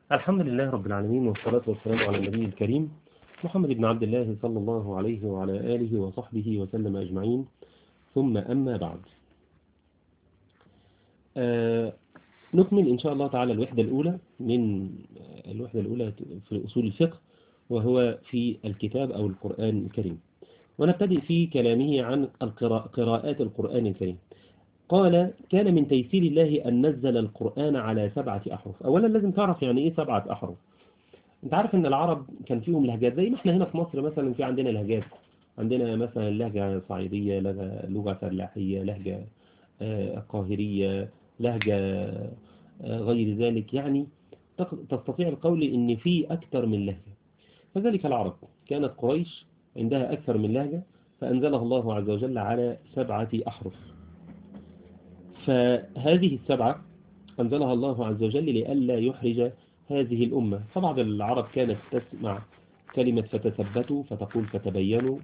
الحمد لله رب العالمين والصلاة والسلام على النبي الكريم محمد بن عبد الله صلى الله عليه وعلى آله وصحبه وسلم أجمعين ثم أما بعد آه نكمل إن شاء الله تعالى الوحدة الأولى من الوحدة الأولى في أصول الفقه وهو في الكتاب أو القرآن الكريم ونبتدئ في كلامه عن قراءات القرآن الكريم قال كان من تيسير الله أن نزل القرآن على سبعة أحرف أولا لازم تعرف يعني إيه سبعة أحرف أنت عارف أن العرب كان فيهم لهجات زي ما احنا هنا في مصر مثلا في عندنا لهجات عندنا مثلا لهجة صعيدية لغة فلاحية لهجة قاهرية لهجة غير ذلك يعني تستطيع القول ان في أكثر من لهجة فذلك العرب كانت قريش عندها أكثر من لهجة فأنزلها الله عز وجل على سبعة أحرف فهذه السبعة أنزلها الله عز وجل لئلا يحرج هذه الأمة فبعض العرب كانت تسمع كلمة فتثبتوا فتقول فتبينوا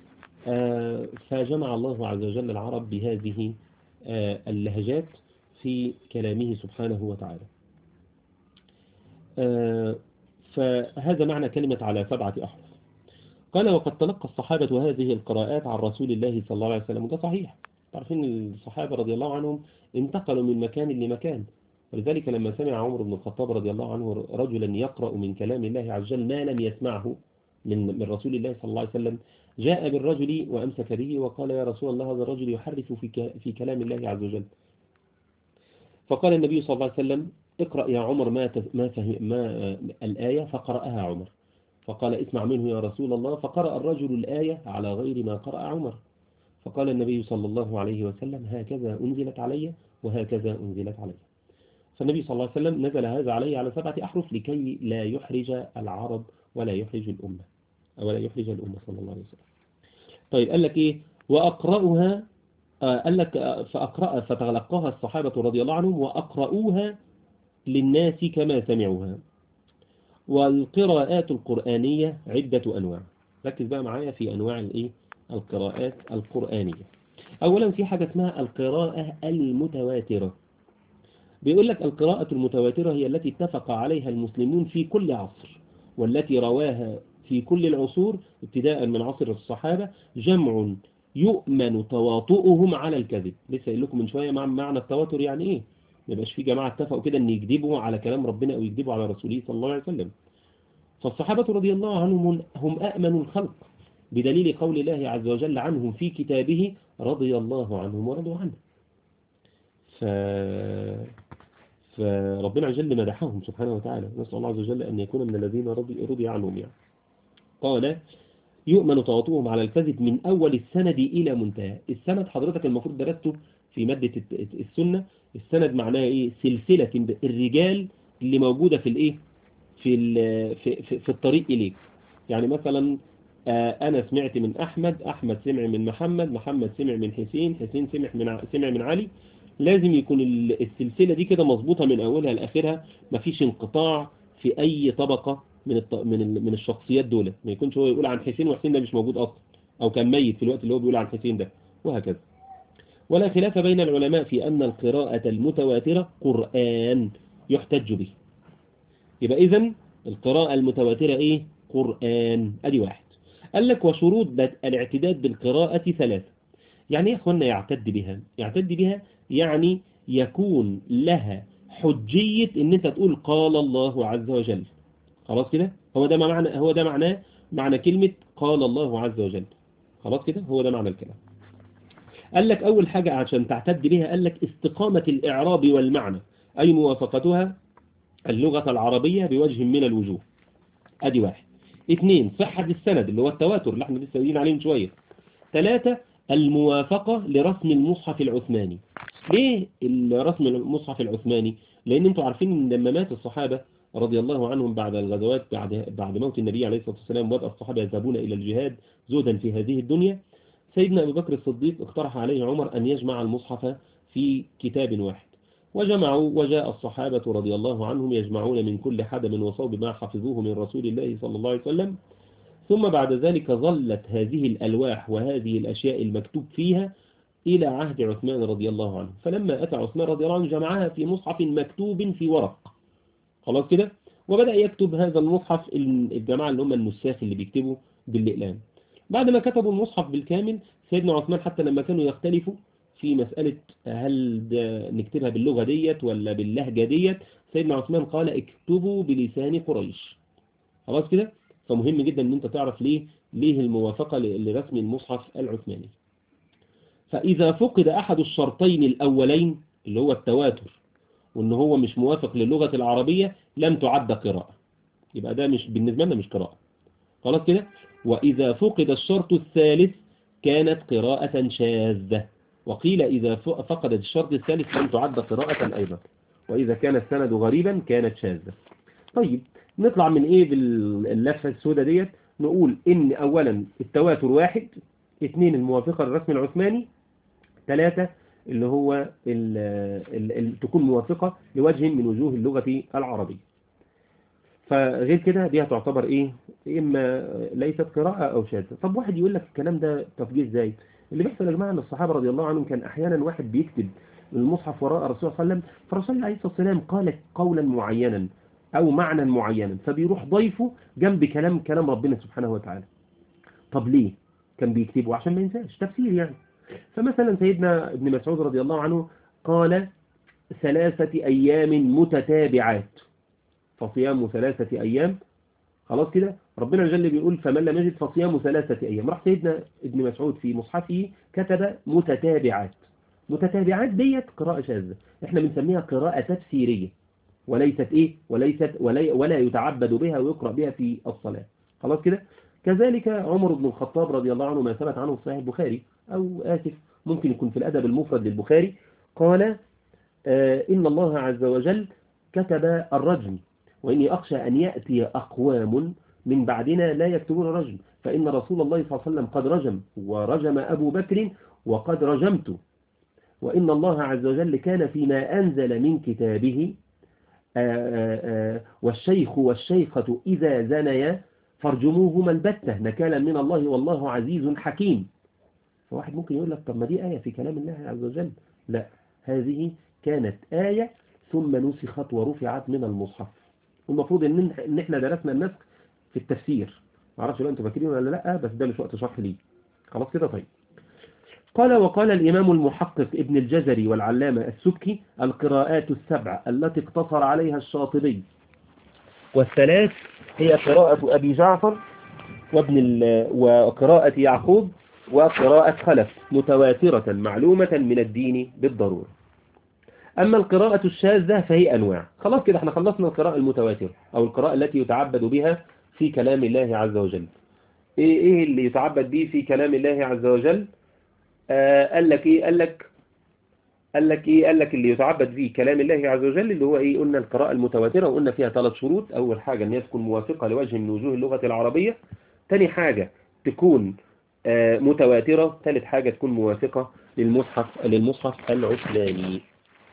فجمع الله عز وجل العرب بهذه اللهجات في كلامه سبحانه وتعالى فهذا معنى كلمة على سبعة أحرف قال وقد تلقى الصحابة هذه القراءات عن رسول الله صلى الله عليه وسلم وده صحيح تعرفين الصحابة رضي الله عنهم انتقلوا من مكان لمكان ولذلك لما سمع عمر بن الخطاب رضي الله عنه رجلا يقرأ من كلام الله عز وجل ما لم يسمعه من من رسول الله صلى الله عليه وسلم جاء بالرجل وأمسك به وقال يا رسول الله هذا الرجل يحرف في في كلام الله عز وجل فقال النبي صلى الله عليه وسلم اقرأ يا عمر ما ما فهم ما الآية فقرأها عمر فقال اسمع منه يا رسول الله فقرأ الرجل الآية على غير ما قرأ عمر فقال النبي صلى الله عليه وسلم هكذا أنزلت علي وهكذا أنزلت علي فالنبي صلى الله عليه وسلم نزل هذا عليه على سبعة أحرف لكي لا يحرج العرب ولا يحرج الأمة ولا يحرج الأمة صلى الله عليه وسلم طيب قال لك إيه وأقرأها قال لك فأقرأ فتلقاها الصحابة رضي الله عنهم وأقرأوها للناس كما سمعوها والقراءات القرآنية عدة أنواع ركز بقى معايا في أنواع الإيه القراءات القرآنية أولا في حاجة اسمها القراءة المتواترة بيقول لك القراءة المتواترة هي التي اتفق عليها المسلمون في كل عصر والتي رواها في كل العصور ابتداء من عصر الصحابة جمع يؤمن تواطؤهم على الكذب لسه قايل لكم من شوية مع معنى التواتر يعني ايه ما يبقاش في جماعة اتفقوا كده ان يكذبوا على كلام ربنا او يكذبوا على رسوله صلى الله عليه وسلم فالصحابة رضي الله عنهم هم أأمن الخلق بدليل قول الله عز وجل عنهم في كتابه رضي الله عنهم ورضوا عنه ف... فربنا عز وجل مدحهم سبحانه وتعالى نسأل الله عز وجل أن يكون من الذين رضي, رضي عنهم يعني قال يؤمن تواطؤهم على الكذب من أول السند إلى منتهى السند حضرتك المفروض درسته في مادة السنة السند معناه إيه سلسلة الرجال اللي موجودة في الإيه في, في, في, في الطريق إليك يعني مثلا أنا سمعت من أحمد أحمد سمع من محمد محمد سمع من حسين حسين سمع من سمع من علي لازم يكون السلسلة دي كده مظبوطة من أولها لآخرها مفيش انقطاع في أي طبقة من الط... من من الشخصيات دول ما يكونش هو يقول عن حسين وحسين ده مش موجود أصلا أو كان ميت في الوقت اللي هو بيقول عن حسين ده وهكذا ولا خلاف بين العلماء في أن القراءة المتواترة قرآن يحتج به يبقى إذن القراءة المتواترة إيه قرآن أدي واحد قال لك وشروط الاعتداد بالقراءة ثلاثة يعني ايه يا اخوانا يعتد بها يعتد بها يعني يكون لها حجية ان انت تقول قال الله عز وجل خلاص كده هو ده معنى هو ده معناه معنى كلمة قال الله عز وجل خلاص كده هو ده معنى الكلام قال لك اول حاجة عشان تعتد بها قال لك استقامة الاعراب والمعنى اي موافقتها اللغة العربية بوجه من الوجوه ادي واحد اثنين صحة السند اللي هو التواتر اللي احنا لسه قايلين عليه من شوية ثلاثة الموافقة لرسم المصحف العثماني ليه رسم المصحف العثماني لان انتوا عارفين ان لما مات الصحابة رضي الله عنهم بعد الغزوات بعد بعد موت النبي عليه الصلاة والسلام وبدأ الصحابة يذهبون إلى الجهاد زهدا في هذه الدنيا سيدنا أبو بكر الصديق اقترح عليه عمر أن يجمع المصحف في كتاب واحد وجمعوا وجاء الصحابة رضي الله عنهم يجمعون من كل حدم وصوب ما حفظوه من رسول الله صلى الله عليه وسلم ثم بعد ذلك ظلت هذه الألواح وهذه الأشياء المكتوب فيها إلى عهد عثمان رضي الله عنه فلما أتى عثمان رضي الله عنه جمعها في مصحف مكتوب في ورق خلاص كده وبدأ يكتب هذا المصحف الجماعة اللي هم النساخ اللي بيكتبوا بالإقلام بعد ما كتبوا المصحف بالكامل سيدنا عثمان حتى لما كانوا يختلفوا في مسألة هل ده نكتبها باللغة ديت ولا باللهجة ديت سيدنا عثمان قال اكتبوا بلسان قريش خلاص كده فمهم جدا ان انت تعرف ليه ليه الموافقة لرسم المصحف العثماني فإذا فقد أحد الشرطين الأولين اللي هو التواتر وان هو مش موافق للغة العربية لم تعد قراءة يبقى ده مش بالنسبة لنا مش قراءة خلاص كده وإذا فقد الشرط الثالث كانت قراءة شاذة وقيل إذا فقدت الشرط الثالث لم تعد قراءة أيضا وإذا كان السند غريبا كانت شاذة طيب نطلع من إيه باللفة السوداء ديت نقول إن أولا التواتر واحد اثنين الموافقة للرسم العثماني ثلاثة اللي هو ال ال ال تكون موافقة لوجه من وجوه اللغة العربية فغير كده دي هتعتبر ايه اما ليست قراءة او شاذة طب واحد يقول لك الكلام ده طب جه ازاي اللي بيحصل يا جماعه ان الصحابه رضي الله عنهم كان احيانا واحد بيكتب المصحف وراء الرسول صلى الله عليه وسلم فالرسول عليه الصلاه والسلام قال قولا معينا او معنى معينا فبيروح ضيفه جنب كلام كلام ربنا سبحانه وتعالى طب ليه كان بيكتبه عشان ما ينساش تفسير يعني فمثلا سيدنا ابن مسعود رضي الله عنه قال ثلاثة أيام متتابعات فصيام ثلاثة أيام خلاص كده ربنا جل بيقول فمن لم يجد فصيام ثلاثة أيام راح سيدنا ابن مسعود في مصحفه كتب متتابعات متتابعات ديت قراءة شاذة احنا بنسميها قراءة تفسيرية وليست ايه وليست ولا, ولا يتعبد بها ويقرأ بها في الصلاة خلاص كده كذلك عمر بن الخطاب رضي الله عنه ما ثبت عنه في صحيح البخاري أو آسف ممكن يكون في الأدب المفرد للبخاري قال آه إن الله عز وجل كتب الرجم وإني أخشى أن يأتي أقوام من بعدنا لا يكتبون رجم فإن رسول الله صلى الله عليه وسلم قد رجم ورجم أبو بكر وقد رجمت وإن الله عز وجل كان فيما أنزل من كتابه آآ آآ والشيخ والشيخة إذا زنيا فارجموهما البتة نكالا من الله والله عزيز حكيم فواحد ممكن يقول لك طب ما دي آية في كلام الله عز وجل لا هذه كانت آية ثم نسخت ورفعت من المصحف والمفروض ان ان احنا درسنا النسخ في التفسير ما اعرفش لو انتوا فاكرين ولا لا بس ده مش وقت شرح ليه خلاص كده طيب قال وقال الإمام المحقق ابن الجزري والعلامة السبكي القراءات السبع التي اقتصر عليها الشاطبي والثلاث هي قراءة أبي جعفر وابن وقراءة يعقوب وقراءة خلف متواترة معلومة من الدين بالضرورة أما القراءة الشاذة فهي أنواع خلاص كده احنا خلصنا القراءة المتواترة أو القراءة التي يتعبد بها في كلام الله عز وجل إيه, إيه اللي يتعبد به في كلام الله عز وجل آه قال لك إيه قال لك قال لك إيه قال لك اللي يتعبد به كلام الله عز وجل اللي هو إيه قلنا القراءة المتواترة وقلنا فيها ثلاث شروط أول حاجة أن هي تكون موافقة لوجه من وجوه اللغة العربية تاني حاجة تكون آه متواترة ثالث حاجة تكون موافقة للمصحف للمصحف العثماني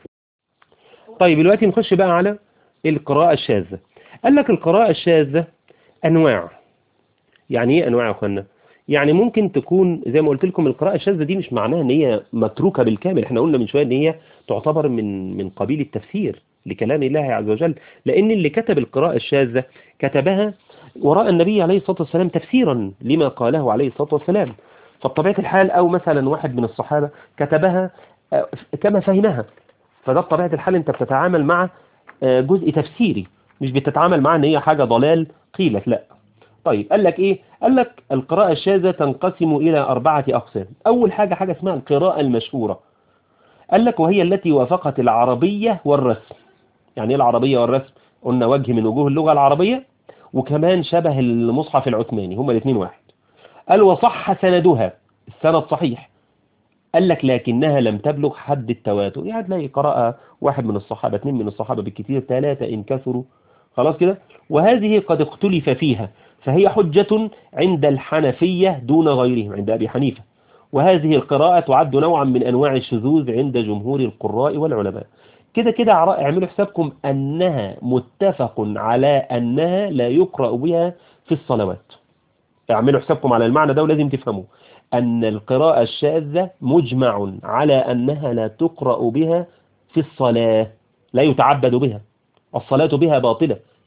طيب دلوقتي نخش بقى على القراءة الشاذة قال لك القراءة الشاذة أنواع يعني إيه أنواع يا أخوانا يعني ممكن تكون زي ما قلت لكم القراءة الشاذة دي مش معناها ان هي متروكة بالكامل احنا قلنا من شوية ان هي تعتبر من من قبيل التفسير لكلام الله عز وجل لان اللي كتب القراءة الشاذة كتبها وراء النبي عليه الصلاة والسلام تفسيرا لما قاله عليه الصلاة والسلام فبطبيعة الحال او مثلا واحد من الصحابة كتبها كما فهمها فده بطبيعة الحال انت بتتعامل مع جزء تفسيري مش بتتعامل مع ان هي حاجة ضلال قيلت لا طيب قال لك ايه قال لك القراءة الشاذة تنقسم الى اربعة اقسام اول حاجة حاجة اسمها القراءة المشهورة قال لك وهي التي وافقت العربية والرسم يعني ايه العربية والرسم قلنا وجه من وجوه اللغة العربية وكمان شبه المصحف العثماني هما الاثنين واحد قال وصح سندها السند صحيح قال لك لكنها لم تبلغ حد التواتر يعني تلاقي قراءة واحد من الصحابة اثنين من الصحابة بالكثير ثلاثة إن كثروا خلاص كده وهذه قد اختلف فيها فهي حجة عند الحنفية دون غيرهم عند أبي حنيفة وهذه القراءة تعد نوعا من أنواع الشذوذ عند جمهور القراء والعلماء كده كده اعملوا حسابكم أنها متفق على أنها لا يقرأ بها في الصلوات اعملوا حسابكم على المعنى ده ولازم تفهموا أن القراءة الشاذة مجمع على أنها لا تقرأ بها في الصلاة لا يتعبد بها الصلاة بها باطلة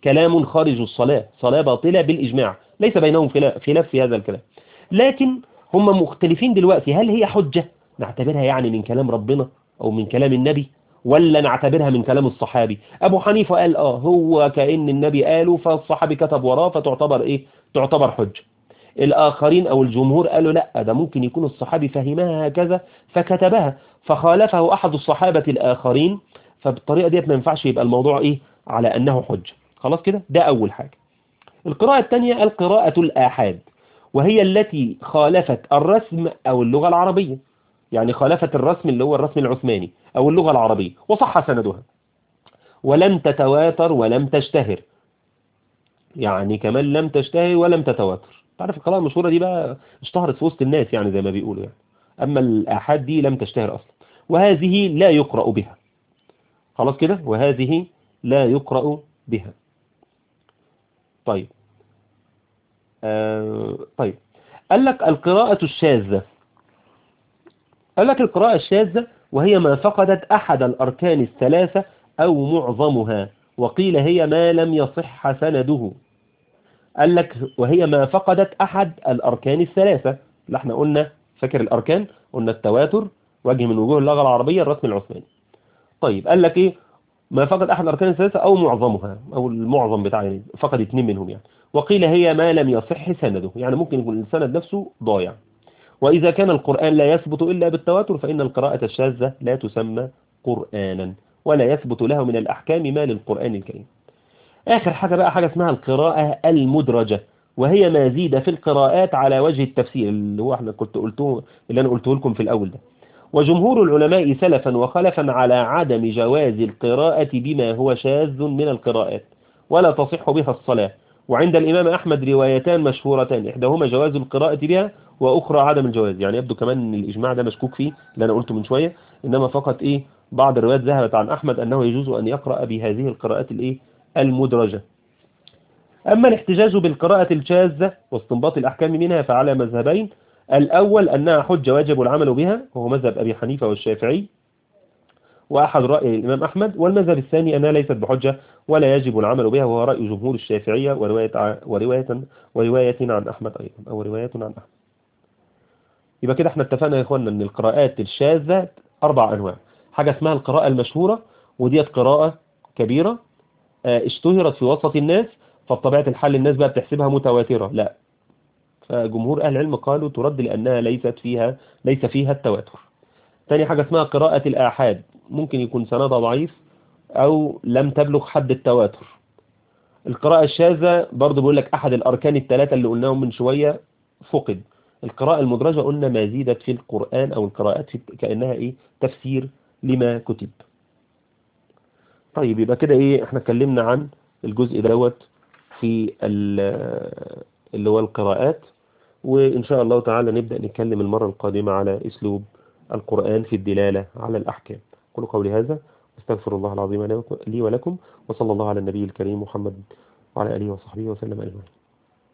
كلام خارج الصلاة صلاة باطلة بالإجماع ليس بينهم خلاف في هذا الكلام لكن هم مختلفين دلوقتي هل هي حجة نعتبرها يعني من كلام ربنا أو من كلام النبي ولا نعتبرها من كلام الصحابي أبو حنيفة قال آه هو كأن النبي قاله فالصحابي كتب وراه فتعتبر إيه تعتبر حجة الآخرين أو الجمهور قالوا لا ده ممكن يكون الصحابي فهمها هكذا فكتبها فخالفه أحد الصحابة الآخرين فبالطريقة ديت ما ينفعش يبقى الموضوع إيه على أنه حجة خلاص كده ده أول حاجة القراءة الثانية القراءة الآحاد وهي التي خالفت الرسم أو اللغة العربية يعني خالفت الرسم اللي هو الرسم العثماني أو اللغة العربية وصح سندها ولم تتواتر ولم تشتهر يعني كمان لم تشتهر ولم تتواتر تعرف القراءة المشهورة دي بقى اشتهرت في وسط الناس يعني زي ما بيقولوا يعني أما الآحاد دي لم تشتهر أصلا وهذه لا يقرأ بها خلاص كده وهذه لا يقرأ بها طيب آه طيب قال لك القراءة الشاذة قال لك القراءة الشاذة وهي ما فقدت أحد الأركان الثلاثة أو معظمها وقيل هي ما لم يصح سنده قال لك وهي ما فقدت أحد الأركان الثلاثة اللي احنا قلنا فاكر الأركان قلنا التواتر وجه من وجوه اللغة العربية الرسم العثماني طيب قال لك ايه ما فقد أحد الأركان الثلاثة أو معظمها أو المعظم بتاع يعني فقد اثنين منهم يعني وقيل هي ما لم يصح سنده يعني ممكن يكون السند نفسه ضايع وإذا كان القرآن لا يثبت إلا بالتواتر فإن القراءة الشاذة لا تسمى قرآنا ولا يثبت له من الأحكام ما للقرآن الكريم آخر حاجة بقى حاجة اسمها القراءة المدرجة وهي ما زيد في القراءات على وجه التفسير اللي هو احنا كنت قلته اللي أنا قلته لكم في الأول ده وجمهور العلماء سلفا وخلفا على عدم جواز القراءة بما هو شاذ من القراءات ولا تصح بها الصلاة وعند الإمام أحمد روايتان مشهورتان إحداهما جواز القراءة بها وأخرى عدم الجواز يعني يبدو كمان أن الإجماع ده مشكوك فيه اللي أنا قلته من شوية إنما فقط إيه بعض الروايات ذهبت عن أحمد أنه يجوز أن يقرأ بهذه القراءات الإيه المدرجة أما الاحتجاج بالقراءة الشاذة واستنباط الأحكام منها فعلى مذهبين الأول أنها حجة واجب العمل بها وهو مذهب أبي حنيفة والشافعي وأحد رأي الإمام أحمد والمذهب الثاني أنها ليست بحجة ولا يجب العمل بها وهو رأي جمهور الشافعية ورواية, ورواية, ورواية عن أحمد أيضا أو رواية عن أحمد يبقى كده احنا اتفقنا يا إخواننا أن القراءات الشاذة أربع أنواع حاجة اسمها القراءة المشهورة وديت قراءة كبيرة اشتهرت في وسط الناس فبطبيعة الحال الناس بقى بتحسبها متواترة لا فجمهور أهل العلم قالوا ترد لأنها ليست فيها ليس فيها التواتر ثاني حاجة اسمها قراءة الآحاد ممكن يكون سندها ضعيف أو لم تبلغ حد التواتر القراءة الشاذة برضه بيقول لك أحد الأركان الثلاثة اللي قلناهم من شوية فقد القراءة المدرجة قلنا ما زيدت في القرآن أو القراءات في كأنها إيه تفسير لما كتب طيب يبقى كده إيه احنا اتكلمنا عن الجزء دوت في اللي هو القراءات وإن شاء الله تعالى نبدأ نتكلم المرة القادمة على أسلوب القرآن في الدلالة على الأحكام قولوا قولي هذا استغفر الله العظيم لي ولكم وصلى الله على النبي الكريم محمد وعلى آله وصحبه وسلم أجمعين